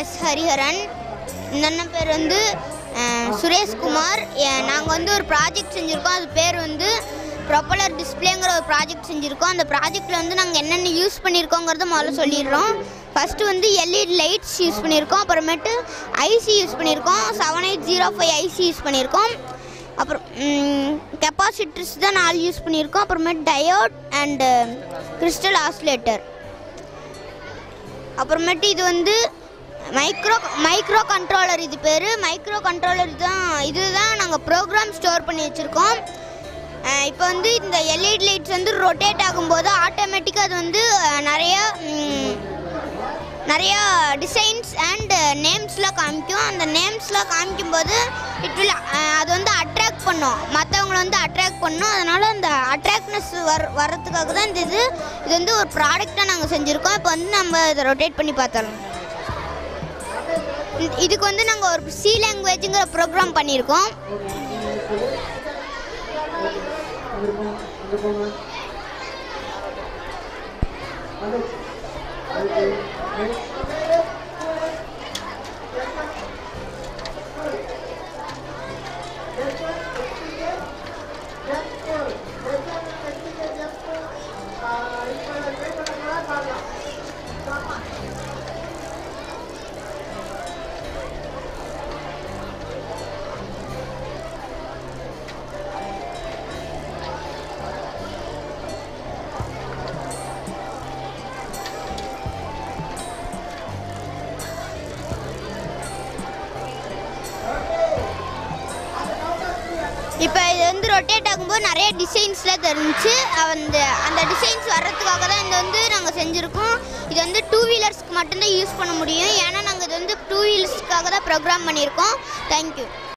S Hariharan இந்த அண்ணன் பேர் வந்து அஹ், சுரேஷ்குமார் நாங்கள் வந்து ஒரு ப்ராஜெக்ட் செஞ்சுருக்கோம் அது பேர் வந்து ப்ரொப்பலர் டிஸ்பிளேங்கிற ஒரு ப்ராஜெக்ட் செஞ்சுருக்கோம் அந்த ப்ராஜெக்டில் வந்து நாங்கள் என்னென்ன யூஸ் பண்ணியிருக்கோங்கிறத முதல்ல சொல்லிடுறோம் ஃபஸ்ட்டு வந்து எல்இடி லைட்ஸ் யூஸ் பண்ணியிருக்கோம் அப்புறமேட்டு ஐசி யூஸ் பண்ணியிருக்கோம் seven eight zero five IC use பண்ணியிருக்கோம் அப்புறம் கெப்பாசிட்டர்ஸ் தான் நாலு யூஸ் பண்ணியிருக்கோம் அப்புறமேட்டு டயோட் அண்டு கிறிஸ்டல் ஆஸ்லேட்டர் அப்புறமேட்டு இது வந்து மைக்ரோ மைக்ரோ கண்ட்ரோலர் இது பேர் மைக்ரோ கண்ட்ரோலர் தான் இதுதான் நாங்கள் ப்ரோக்ராம் ஸ்டோர் பண்ணி வச்சுருக்கோம் இப்போ வந்து இந்த எல்இடி லைட்ஸ் வந்து ரொட்டேட் ஆகும்போது ஆட்டோமேட்டிக்காக அது வந்து அஹ், நிறைய ம், நிறையா டிசைன்ஸ் அண்ட் நேம்ஸ்லாம் காமிக்கும் அந்த நேம்ஸ்லாம் காமிக்கும்போது இட் வில் அது வந்து அட்ராக்ட் பண்ணும் மற்றவங்கள வந்து அட்ராக்ட் பண்ணும் அதனால் அந்த அட்ராக்ட்னஸ் வர வர்றதுக்காக தான் இந்த இது இது வந்து ஒரு ப்ராடக்டாக நாங்கள் செஞ்சுருக்கோம் இப்போ வந்து நம்ம இதை ரொட்டேட் பண்ணி பார்த்தரலாம் இ- இதுக்கு வந்து நாங்கள் ஒரு சி லாங்குவேஜுங்கிற ப்ரோக்ராம் பண்ணியிருக்கோம் இப்போ இது வந்து ரொட்டேட் ஆகும்போது நிறைய டிசைன்ஸ்லாம் தெரிஞ்சுச்சு அந்த அந்த டிசைன்ஸ் வர்றதுக்காக தான் இந்த வந்து நாங்கள் செஞ்சுருக்கோம் இது வந்து டூ வீலர்ஸ்க்கு மட்டும்தான் யூஸ் பண்ண முடியும் ஏன்னா நாங்கள் இது வந்து டூ வீலர்ஸ்க்காக தான் ப்ரோக்ராம் பண்ணியிருக்கோம் தேங்க்யூ